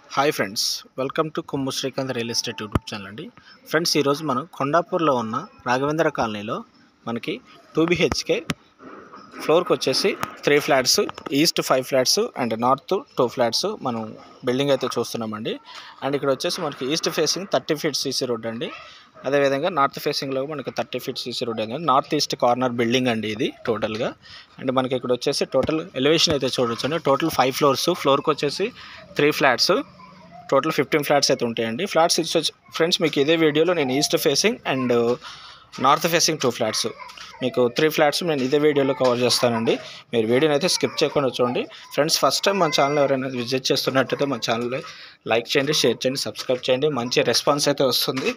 hi friends welcome to Kommu Srikanth real estate YouTube channel అండి friends ఈరోజు మనం కొండాపూర్లో ఉన్న రాఘవేంద్ర కాలనీలో మనకి టూ బిహెచ్కే ఫ్లోర్కి వచ్చేసి three flats east five flats and north two flats మనం బిల్డింగ్ అయితే చూస్తున్నామండి అండ్ ఇక్కడ వచ్చేసి మనకి east facing thirty feet CC road అండి అదేవిధంగా నార్త్ ఫేసింగ్లో మనకి థర్టీ ఫీట్ సీసీ రోడ్ అనేది నార్త్ ఈస్ట్ కార్నర్ బిల్డింగ్ అండి ఇది టోటల్గా అండ్ మనకి ఇక్కడ వచ్చేసి టోటల్ ఎలివేషన్ అయితే చూడొచ్చు అండి టోటల్ ఫైవ్ ఫ్లోర్స్ ఫ్లోర్కి వచ్చేసి three flats total fifteen flats అయితే ఉంటాయండి ఫ్లాట్స్ వచ్చి ఫ్రెండ్స్ మీకు ఇదే వీడియోలో నేను east facing and north facing two flats మీకు త్రీ ఫ్లాట్స్ నేను ఇదే వీడియోలో కవర్ చేస్తానండి మీరు వీడియోని అయితే స్కిప్ చేయకుండా చూడండి ఫ్రెండ్స్ ఫస్ట్ టైం మన ఛానల్ ఎవరైనా విజిట్ చేస్తున్నట్టయితే మన ఛానల్ లైక్ చేయండి షేర్ చేయండి సబ్స్క్రైబ్ చేయండి మంచి రెస్పాన్స్ అయితే వస్తుంది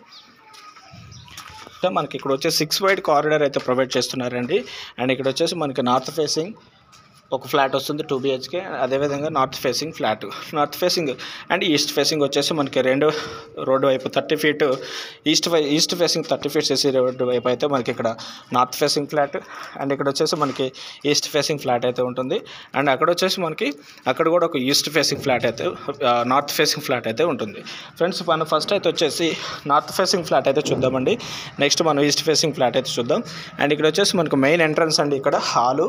మనకి ఇక్కడ వచ్చేసి సిక్స్ వైడ్ కారిడార్ అయితే ప్రొవైడ్ చేస్తున్నారండి అండ్ ఇక్కడ వచ్చేసి మనకి నార్త్ ఫేసింగ్ ఒక ఫ్లాట్ వస్తుంది టూ బిహెచ్కే అదేవిధంగా north facing flat north facing and east facing వచ్చేసి మనకి రెండు రోడ్డు వైపు థర్టీ ఫీట్ ఈస్ట్ వై ఈస్ట్ ఫేసింగ్ థర్టీ ఫీట్ చేసి రోడ్డు వైపు అయితే మనకి ఇక్కడ నార్త్ ఫేసింగ్ ఫ్లాట్ అండ్ ఇక్కడ వచ్చేసి మనకి ఈస్ట్ ఫేసింగ్ ఫ్లాట్ అయితే ఉంటుంది అండ్ అక్కడ వచ్చేసి మనకి అక్కడ కూడా ఒక ఈస్ట్ ఫేసింగ్ ఫ్లాట్ అయితే నార్త్ ఫేసింగ్ ఫ్లాట్ అయితే ఉంటుంది ఫ్రెండ్స్ మనం ఫస్ట్ అయితే వచ్చేసి నార్త్ ఫేసింగ్ ఫ్లాట్ అయితే చూద్దామండి నెక్స్ట్ మనం ఈస్ట్ ఫేసింగ్ ఫ్లాట్ అయితే చూద్దాం అండ్ ఇక్కడ వచ్చేసి మనకు మెయిన్ ఎంట్రన్స్ అండి ఇక్కడ హాలు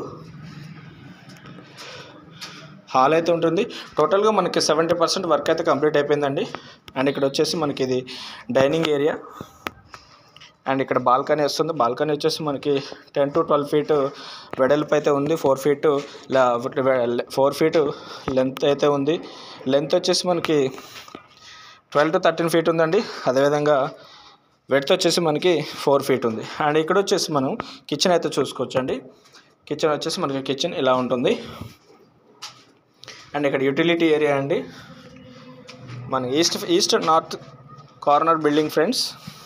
హాల్ అయితే ఉంటుంది టోటల్గా మనకి సెవెంటీ పర్సెంట్ వర్క్ అయితే కంప్లీట్ అయిపోయిందండి అండ్ ఇక్కడ వచ్చేసి మనకి ఇది డైనింగ్ ఏరియా అండ్ ఇక్కడ బాల్కనీ వస్తుంది బాల్కనీ వచ్చేసి మనకి టెన్ టు ట్వెల్వ్ ఫీట్ వెడల్పు అయితే ఉంది four feet four feet length అయితే ఉంది లెంత్ వచ్చేసి మనకి ట్వెల్వ్ టు థర్టీన్ ఫీట్ ఉందండి అదేవిధంగా వెడ్త్ వచ్చేసి మనకి ఫోర్ ఫీట్ ఉంది అండ్ ఇక్కడ వచ్చేసి మనం కిచెన్ అయితే చూసుకోవచ్చండి కిచెన్ వచ్చేసి మనకి కిచెన్ ఇలా ఉంటుంది అండ్ ఇక్కడ యూటిలిటీ ఏరియా అండి మన east east north corner building friends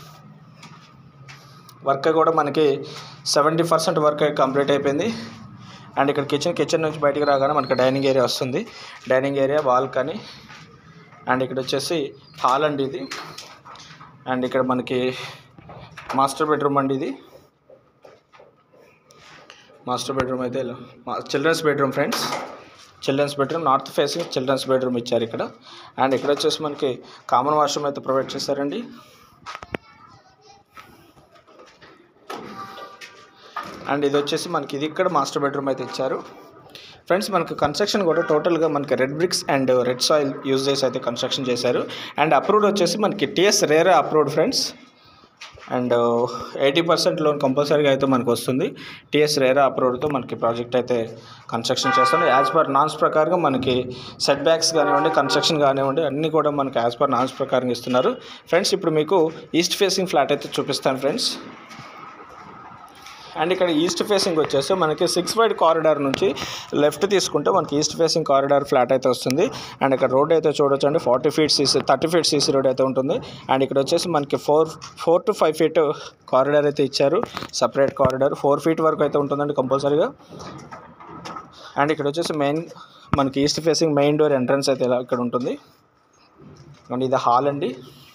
work కూడా మనకి సెవెంటీ పర్సెంట్ వర్క్ కంప్లీట్ అయిపోయింది అండ్ ఇక్కడ కిచెన్ కిచెన్ నుంచి బయటికి రాగానే మనకి డైనింగ్ ఏరియా వస్తుంది డైనింగ్ ఏరియా బాల్కనీ అండ్ ఇక్కడ వచ్చేసి హాల్ అండి ఇది అండ్ ఇక్కడ మనకి మాస్టర్ బెడ్రూమ్ అండి ఇది మాస్టర్ బెడ్రూమ్ అయితే children's bedroom friends children's bedroom north facing children's bedroom ఇచ్చారు ఇక్కడ అండ్ ఇక్కడ వచ్చేసి మనకి కామన్ వాష్రూమ్ అయితే ప్రొవైడ్ చేశారండి అండ్ ఇది వచ్చేసి మనకి ఇది ఇక్కడ మాస్టర్ బెడ్రూమ్ అయితే ఇచ్చారు ఫ్రెండ్స్ మనకి కన్స్ట్రక్షన్ కూడా టోటల్గా మనకి red bricks and red soil use చేసి అయితే కన్స్ట్రక్షన్ చేశారు అండ్ అప్రూవ్డ్ వచ్చేసి మనకి TS RERA approved friends and eighty percent loan కంపల్సరీగా అయితే మనకు వస్తుంది టీఎస్ రేరా అప్రూవ్డ్తో మనకి ప్రాజెక్ట్ అయితే కన్స్ట్రక్షన్ చేస్తాం యాజ్ పర్ నాన్స్ ప్రకారంగా మనకి సెట్ బ్యాక్స్ కానివ్వండి కన్స్ట్రక్షన్ కానివ్వండి అన్నీ కూడా మనకి యాజ్ పర్ నాన్స్ ప్రకారం ఇస్తున్నారు ఫ్రెండ్స్ ఇప్పుడు మీకు ఈస్ట్ ఫేసింగ్ ఫ్లాట్ అయితే చూపిస్తాను ఫ్రెండ్స్ అండ్ ఇక్కడ ఈస్ట్ ఫేసింగ్ వచ్చేసి మనకి సిక్స్ వైడ్ కారిడార్ నుంచి లెఫ్ట్ తీసుకుంటే మనకి ఈస్ట్ ఫేసింగ్ కారిడార్ ఫ్లాట్ అయితే వస్తుంది అండ్ ఇక్కడ రోడ్ అయితే చూడొచ్చు అండి forty feet CC thirty feet CC road అయితే ఉంటుంది అండ్ ఇక్కడ వచ్చేసి మనకి four four to five feet corridor అయితే ఇచ్చారు సపరేట్ కారిడార్ ఫోర్ ఫీట్ వరకు అయితే ఉంటుందండి కంపల్సరీగా అండ్ ఇక్కడ వచ్చేసి మెయిన్ మనకి east facing main door entrance అయితే ఇలా ఇక్కడ ఉంటుంది అండ్ ఇది హాల్ అండి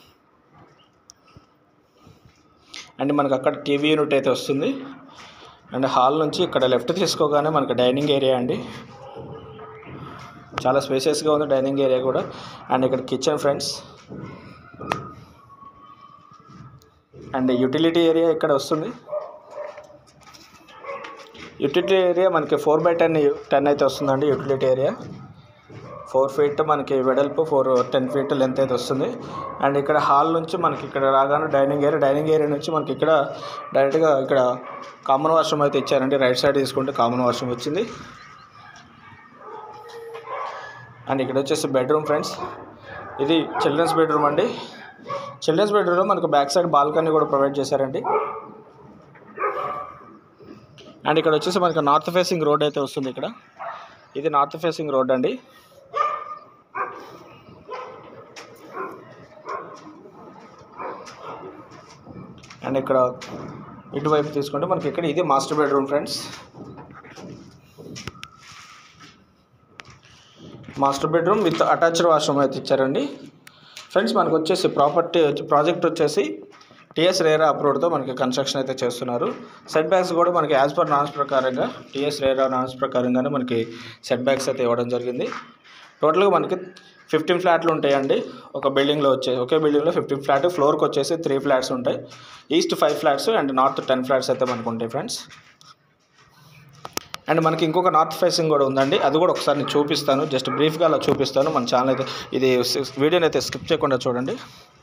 అండ్ మనకు అక్కడ టీవీ యూనిట్ అయితే వస్తుంది అండ్ హాల్ నుంచి ఇక్కడ లెఫ్ట్ తీసుకోగానే మనకి డైనింగ్ ఏరియా అండి చాలా స్పేసెస్గా ఉంది డైనింగ్ ఏరియా కూడా అండ్ ఇక్కడ kitchen friends and utility area ఇక్కడ వస్తుంది యూటిలిటీ ఏరియా మనకి ఫోర్ బై టెన్ టెన్ అయితే వస్తుందండి యూటిలిటీ ఏరియా ఫోర్ ఫీట్ మనకి వెడల్పు ఫోర్ టెన్ ఫీట్ లెంత్ అయితే వస్తుంది అండ్ ఇక్కడ హాల్ నుంచి మనకి ఇక్కడ రాగానే డైనింగ్ ఏరియా డైనింగ్ ఏరియా నుంచి మనకి ఇక్కడ డైరెక్ట్గా ఇక్కడ కామన్ వాష్రూమ్ అయితే ఇచ్చారండి రైట్ సైడ్ తీసుకుంటే కామన్ వాష్రూమ్ వచ్చింది అండ్ ఇక్కడ వచ్చేసి బెడ్రూమ్ ఫ్రెండ్స్ ఇది చిల్డ్రన్స్ బెడ్రూమ్ అండి చిల్డ్రన్స్ బెడ్రూమ్లో మనకు బ్యాక్ సైడ్ బాల్కనీ కూడా ప్రొవైడ్ చేశారండి అండ్ ఇక్కడ వచ్చేసి మనకి నార్త్ ఫేసింగ్ రోడ్ అయితే వస్తుంది ఇక్కడ ఇది నార్త్ ఫేసింగ్ రోడ్ అండి అండ్ ఇక్కడ ఇటువైపు తీసుకుంటే మనకి ఇక్కడ ఇది master bedroom friends master bedroom with attached washroom అయితే ఇచ్చారండి ఫ్రెండ్స్ మనకు వచ్చేసి ప్రాపర్టీ ప్రాజెక్ట్ వచ్చేసి టీఎస్ రేరా అప్రూవ్డ్తో మనకి కన్స్ట్రక్షన్ అయితే చేస్తున్నారు సెట్ బ్యాక్స్ కూడా మనకి యాజ్ పర్ నాన్స్ ప్రకారంగా టీఎస్ రేరా నాన్స్ ప్రకారంగానే మనకి సెట్ బ్యాక్స్ అయితే ఇవ్వడం జరిగింది టోటల్గా మనకి ఫిఫ్టీన్ ఫ్లాట్లు ఉంటాయండి ఒక బిల్డింగ్లో వచ్చే ఒకే బిల్డింగ్లో ఫిఫ్టీన్ ఫ్లాట్ ఫ్లోర్కి వచ్చేసి త్రీ ఫ్లాట్స్ ఉంటాయి east five flats and north ten flats అయితే మనకు ఉంటాయి ఫ్రెండ్స్ అండ్ మనకి ఇంకొక నార్త్ ఫేసింగ్ కూడా ఉందండి అది కూడా ఒకసారి నేను చూపిస్తాను జస్ట్ బ్రీఫ్గా అలా చూపిస్తాను మన ఛానల్ అయితే ఇది వీడియోని అయితే స్కిప్ చేయకుండా చూడండి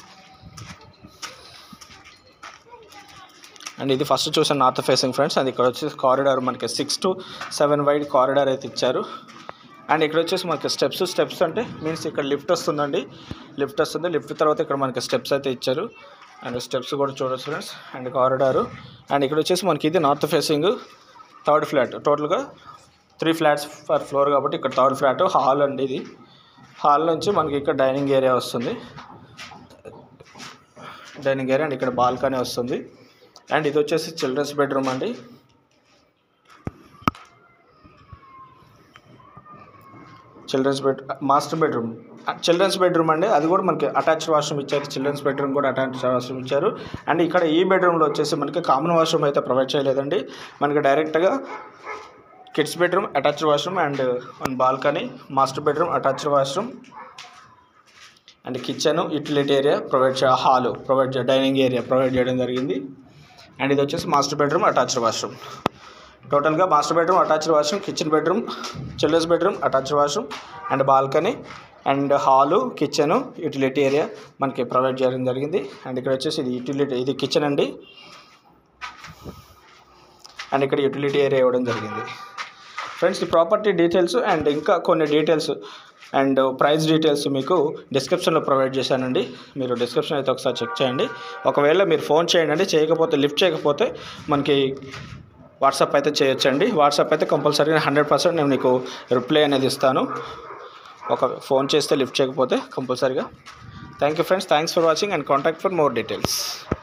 అండ్ ఇది ఫస్ట్ చూసిన నార్త్ ఫేసింగ్ ఫ్రెండ్స్ అది ఇక్కడ వచ్చేసి కారిడార్ మనకి six to seven wide corridor అయితే ఇచ్చారు అండ్ ఇక్కడ వచ్చేసి మనకి స్టెప్స్ స్టెప్స్ అంటే మీన్స్ ఇక్కడ లిఫ్ట్ వస్తుందండి లిఫ్ట్ వస్తుంది లిఫ్ట్ తర్వాత ఇక్కడ మనకి స్టెప్స్ అయితే ఇచ్చారు అండ్ స్టెప్స్ కూడా చూడొచ్చు ఫ్రెండ్స్ అండ్ కారిడారు అండ్ ఇక్కడ వచ్చేసి మనకి ఇది నార్త్ ఫేసింగ్ థర్డ్ ఫ్లాట్ టోటల్గా త్రీ ఫ్లాట్స్ పర్ ఫ్లోర్ కాబట్టి ఇక్కడ థర్డ్ ఫ్లాట్ హాల్ అండి ఇది హాల్ నుంచి మనకి ఇక్కడ డైనింగ్ ఏరియా వస్తుంది డైనింగ్ ఏరియా అండ్ ఇక్కడ బాల్కనీ వస్తుంది అండ్ ఇది వచ్చేసి చిల్డ్రన్స్ బెడ్రూమ్ అండి children's bed master bedroom children's bedroom అండి అది కూడా మనకి అటాచ్డ్ వాష్రూమ్ ఇచ్చారు చిల్డ్రన్స్ బెడ్రూమ్ కూడా అటాచ్డ్ వాష్రూమ్ ఇచ్చారు అండ్ ఇక్కడ ఈ బెడ్రూమ్లో వచ్చేసి మనకి కామన్ వాష్రూమ్ అయితే ప్రొవైడ్ చేయలేదండి మనకి డైరెక్ట్గా kids bedroom attached washroom and one balcony master bedroom attached washroom and kitchen utility area provide చే హాల్ ప్రొవైడ్ చే డైనింగ్ ఏరియా ప్రొవైడ్ చేయడం జరిగింది అండ్ ఇది వచ్చేసి మాస్టర్ బెడ్రూమ్ అటాచ్డ్ వాష్రూమ్ టోటల్గా master bedroom attached washroom kitchen bedroom children's bedroom attached washroom and balcony and hall kitchen utility area మనకి provide చేయడం జరిగింది అండ్ ఇక్కడ వచ్చేసి ఇది యూటిలిటీ ఇది కిచెన్ అండి అండ్ ఇక్కడ యూటిలిటీ ఏరియా ఇవ్వడం జరిగింది ఫ్రెండ్స్ ఈ ప్రాపర్టీ డీటెయిల్స్ అండ్ ఇంకా కొన్ని డీటెయిల్స్ అండ్ ప్రైస్ డీటెయిల్స్ మీకు డిస్క్రిప్షన్లో ప్రొవైడ్ చేశానండి మీరు డిస్క్రిప్షన్ అయితే ఒకసారి చెక్ చేయండి ఒకవేళ మీరు ఫోన్ చేయండి చేయకపోతే లిఫ్ట్ చేయకపోతే మనకి వాట్సాప్ అయితే చేయొచ్చండి వాట్సాప్ అయితే కంపల్సరీగా హండ్రెడ్ పర్సెంట్ నేను మీకు రిప్లై అనేది ఇస్తాను ఒక ఫోన్ చేస్తే లిఫ్ట్ చేయకపోతే కంపల్సరీగా thank you friends thanks for watching and contact for more details